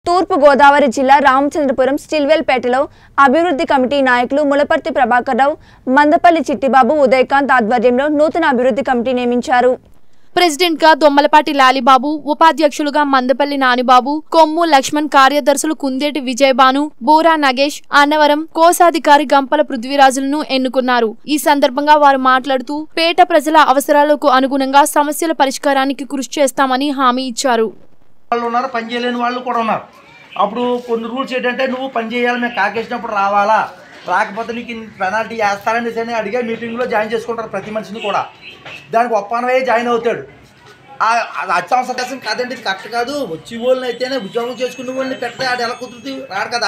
తూర్పు గోదావరి జిల్లా రామచంద్రపురం స్టిల్వెల్పేటలో అభివృద్ధి కమిటీ నాయకులు ములపర్తి ప్రభాకర్ రావు మందపల్లి చిట్టిబాబు ఉదయకాంత్ ఆధ్వర్యంలో నూతన అభివృద్ధి కమిటీ నియమించారు ప్రెసిడెంట్ గా దొమ్మలపాటి లాలిబాబు ఉపాధ్యక్షులుగా మందపల్లి నానిబాబు కొమ్ము లక్ష్మణ్ కార్యదర్శులు కుందేటి విజయబాను బోరా నగేష్ అన్నవరం కోశాధికారి గంపల పృథ్వీరాజులను ఎన్నుకున్నారు ఈ సందర్భంగా వారు మాట్లాడుతూ పేట ప్రజల అవసరాలకు అనుగుణంగా సమస్యల పరిష్కారానికి కృషి చేస్తామని హామీ ఇచ్చారు వాళ్ళు ఉన్నారు పని చేయలేని వాళ్ళు కూడా ఉన్నారు అప్పుడు కొన్ని రూల్స్ ఏంటంటే నువ్వు పని చేయాలి మేము కాకేసినప్పుడు రావాలా రాకపోతే నీకు పెనాల్టీ వేస్తారని సరే అడిగే మీటింగ్లో జాయిన్ చేసుకుంటారు ప్రతి మనిషిని కూడా దానికి ఒప్పనవే జాయిన్ అవుతాడు ఆ- అది అత్యవసర కోసం కాదండి ఇది కరెక్ట్ కాదు వచ్చి వాళ్ళని అయితేనే ఉద్యోగం చేసుకునే వాళ్ళని పెడితే ఆడు ఎలా కుదురుతుంది రాడు కదా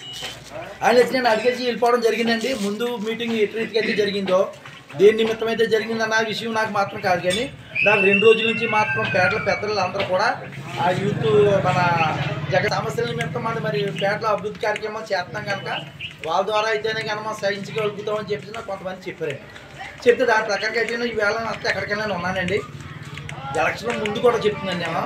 ఆయన వచ్చి నేను అడిగేసి వెళ్ళిపోవడం జరిగిందండి ముందు మీటింగ్ ఎటు రీతికి అయితే జరిగిందో దేని నిమిత్తం అయితే జరిగిందన్న విషయం నాకు మాత్రం కాదు కానీ నాకు రెండు రోజుల నుంచి మాత్రం పేటల పెద్దలు అందరూ కూడా ఆ యూత్ మన జగ సమస్యల నిమిత్తం మనం మరి పేటల అభివృద్ధి కార్యక్రమం చేస్తున్నాం కనుక వాళ్ళ ద్వారా అయితేనే కనుక మనం సహించగలుగుతామని చెప్పేసి నాకు కొంతమంది చెప్పారండి చెప్తే దాని ప్రకారం అయితే నేను ఈవేళ అస్తే ఎక్కడికైనా ఉన్నానండి ఎలక్షన్ ముందు కూడా చెప్తున్నాను నేను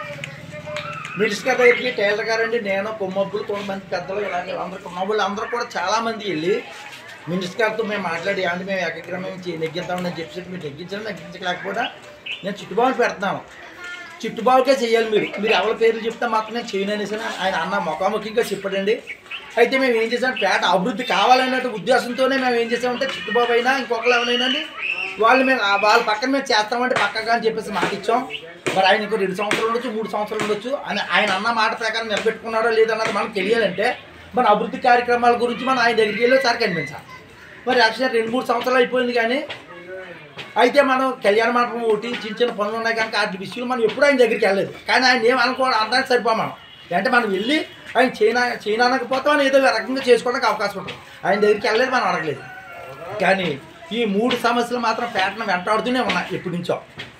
మినిస్టర్ దగ్గరికి టైలర్ గారండి నేను కొమ్మబ్బులు కొంతమంది పెద్దలు ఇలాంటి అందరూ కొమ్మబ్బులు అందరూ కూడా చాలామంది వెళ్ళి మినిస్టర్ గారితో మేము మాట్లాడి అంటే మేము ఏకగ్రమం చే- నెగ్గిద్దామని చెప్పి మీరు నెగ్గించడం నెగ్గించలేకపోయినా నేను చుట్టుబాబు పెడుతున్నాను చుట్టుబాబుకే చేయాలి మీరు మీరు ఎవరి పేర్లు చెప్తే మాత్రం నేను చేయను అనేసి ఆయన అన్న ముఖాముఖిగా చెప్పాడండి అయితే మేము ఏం చేసాం పేట అభివృద్ధి కావాలనే ఉద్దేశంతోనే మేము ఏం చేసామంటే చుట్టుబాబు అయినా ఇంకొకరు ఎవరైనా వాళ్ళు మేము ఆ వాళ్ళ పక్కన మేము చేస్తామంటే పక్కగా అని చెప్పేసి మాట ఇచ్చాం మరి ఆయన ఇంకో రెండు సంవత్సరాలు ఉండొచ్చు మూడు సంవత్సరాలు ఉండొచ్చు అని ఆయన అన్న మాట ప్రకారం నిలబెట్టుకున్నాడో లేదన్నది మనకు తెలియాలంటే మన అభివృద్ధి కార్యక్రమాల గురించి మనం ఆయన దగ్గరికి వెళ్ళి ఒకసారి కనిపించాలి మరి యాక్చువల్గా రెండు మూడు సంవత్సరాలు అయిపోయింది కానీ అయితే మనం కళ్యాణ మండపం ఒకటి చిన్న చిన్న పనులు ఉన్నాయి కనుక వాటి విషయంలో మనం ఎప్పుడు ఆయన దగ్గరికి వెళ్ళలేదు కానీ ఆయన ఏం అనుకోవడం అనడానికి సరిపో మనం అంటే మనం వెళ్ళి ఆయన చైనా చైనా అనకపోతే మనం ఏదో రకంగా చేసుకోవడానికి అవకాశం ఉంటుంది ఆయన దగ్గరికి వెళ్ళలేదు మనం అడగలేదు కానీ ఈ మూడు సమస్యలు మాత్రం పేటను వెంటాడుతూనే ఉన్నాయి ఎప్పటి నుంచో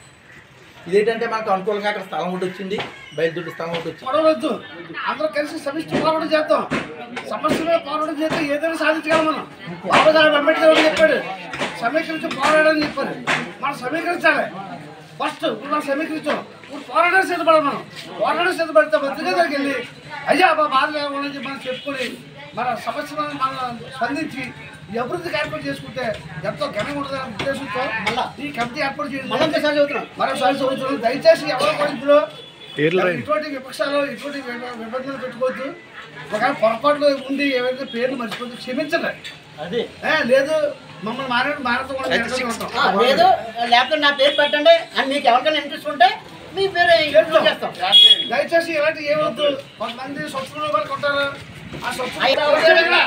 ఇదేంటంటే మనకు అనుకూలంగా అక్కడ స్థలం ఒకటి వచ్చింది బయలుదేరి స్థలం ఒకటి వచ్చింది గొడవలొద్దు అందరూ కలిసి సమిష్టి పోరాటం చేద్దాం సమస్య మీద పోరాటం చేస్తే ఏదైనా సాధించగలం మనం బాబాసాహెబ్ అంబేద్కర్ గారు చెప్పాడు సమీకరించి పోరాడని చెప్పారు మనం సమీకరించాలి ఫస్ట్ ఇప్పుడు మనం సమీకరించాం ఇప్పుడు పోరాటం సిద్ధపడాలి మనం పోరాటం సిద్ధపడితే మంత్రిగా దగ్గరికి వెళ్ళి అయ్యా మా బాధలు ఏమని చెప్పి మనం చెప్పుకొని మన సమస్య మీద మనం స్పందించి ఈ అభివృద్ధి కార్యక్రమం చేసుకుంటే ఎంతో ఘనంగా ఉంటుందనే ఉద్దేశంతో మళ్ళీ ఈ కమిటీ ఏర్పాటు చేయడం మరొకసారి చదువుతున్నాం మరొకసారి చదువుతున్నాం దయచేసి ఎవరు కూడా ఇందులో ఇటువంటి విపక్షాలు ఇటువంటి విభ- విభజనలు పెట్టుకోవద్దు ఒకవేళ పొరపాట్లు ఉండి ఏవైతే పేర్లు మర్చిపోతే క్షమించండి అదే ఏ, లేదు మమ్మల్ని మారేడు మారతో కూడా మేము ఎక్కడికి ఉంటాం. ఆ, లేదు లేకపోతే నా పేరు పెట్టండి అని మీకు ఎవరికైనా ఇంట్రెస్ట్ ఉంటే మీ పేరు ఇంక్లూడ్ చేస్తాం దయచేసి ఇలాంటి ఏమొద్దు కొంతమంది స్వచ్ఛంలో కూడా కొంటారు ఆ స్వచ్ఛ అయ్యా, ఒకసారి ఇక్కడ.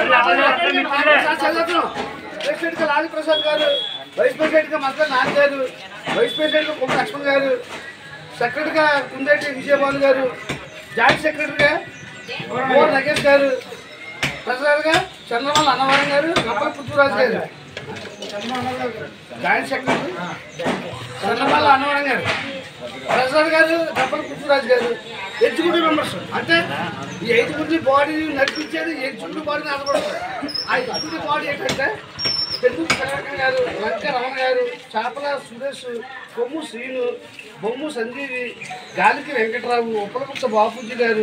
ప్రెసిడెంట్ గా లాలి ప్రసాద్ గారు వైస్ ప్రెసిడెంట్ గా మద్దతు నాని గారు వైస్ ప్రెసిడెంట్ గా కొమ్మ లక్ష్మణ్ గారు సెక్రటరీగా కుందేటి విజయభాను గారు జాయింట్ సెక్రటరీగా మోర్ నగేష్ గారు ప్రెసిడెంట్ గా చంద్రబాబు అన్నవరం గారు గంపల పృథ్వీరాజు గారు జాయింట్ సెక్రటరీ చంద్రబాబు అన్నవరం గారు ప్రసాద్ గారు గంపల పృథ్వీరాజు గారు ఎగ్జిక్యూటివ్ మెంబర్స్ అంటే ఈ ఎగ్జిక్యూటివ్ బాడీ నడిపించేది ఎగ్జిక్యూటివ్ బాడీ నడపడుతుంది ఆ ఎగ్జిక్యూటివ్ బాడీ ఏంటంటే తెలుగు కనకం గారు లంక రమణ గారు చాపల సురేష్ కొమ్ము శ్రీను బొమ్ము సంజీవి గాలికి వెంకటరావు ఉప్పలగుప్త బాపూజీ గారు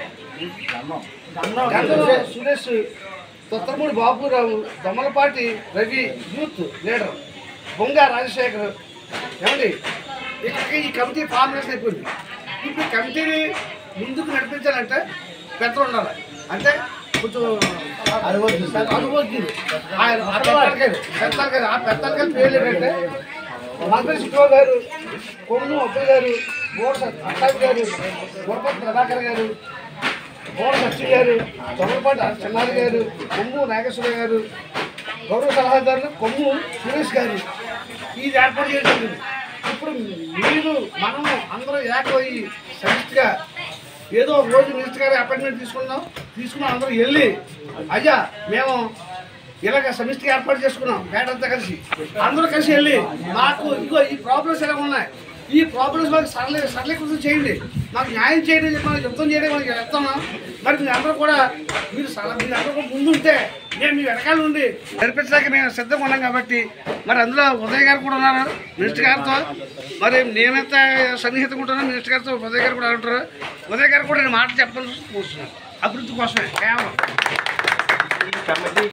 గంధం సురేష్ తొత్తమూడి బాబురావు దొమ్మలపాటి రవి యూత్ లీడర్ బొంగ రాజశేఖర్ ఏమండి ఇక్కడికి ఈ కమిటీ ఫార్మేషన్ అయిపోయింది ఇప్పుడు ఈ కమిటీని ముందుకు నడిపించాలంటే పెద్దలు ఉండాలి అంటే కొంచెం అనుభవజ్ఞులు ఆయన ఆ పెద్దలకాయలు పెద్దలకాయలు ఆ పెద్దలకాయలు పేర్లు ఏంటంటే మంత్రి శివ గారు కొమ్ము అబ్బాయి గారు బోర్స అట్టాబి గారు గురపతి ప్రభాకర్ గారు బోర సచ్చి గారు తొమ్మపాటి చెన్నారి గారు కొమ్ము నాగేశ్వర గారు గౌరవ సలహాదారులు కొమ్ము సురేష్ గారు ఇది ఏర్పాటు చేయడం జరిగింది. ఇప్పుడు మీరు మనం అందరూ ఏకమయ్యి సమిష్టిగా ఏదో ఒక రోజు మినిస్టర్ గారి అపాయింట్మెంట్ తీసుకుందాం తీసుకున్నాం అందరూ వెళ్ళి అయ్యా మేము ఇలాగ సమిష్టిగా ఏర్పాటు చేసుకున్నాం పేటంతా కలిసి అందరూ కలిసి వెళ్ళి మాకు ఇగో ఈ ప్రాబ్లమ్స్ ఎలా ఉన్నాయి ఈ ప్రాబ్లమ్స్ మాకు సరళ సరళీకృతం చేయండి మాకు న్యాయం చేయండి అని చెప్పి మనకి యుద్ధం చేయడం మనకి చెప్తున్నాం మరి మీరు అందరూ కూడా మీరు సరళ మీరు అందరూ కూడా ముందుంటే మేము మీ వెనకాల నుండి నడిపించడానికి మేము సిద్ధంగా ఉన్నాం కాబట్టి మరి అందులో ఉదయ్ గారు కూడా ఉన్నారు మినిస్టర్ గారితో మరి నేనెంత సన్నిహితంగా ఉంటానో మినిస్టర్ గారితో ఉదయ్ గారు కూడా ఉంటారు ఉదయ్ గారు కూడా నేను మాట చెప్పాలని కూర్చున్నాను అభివృద్ధి కోసమే కేవలం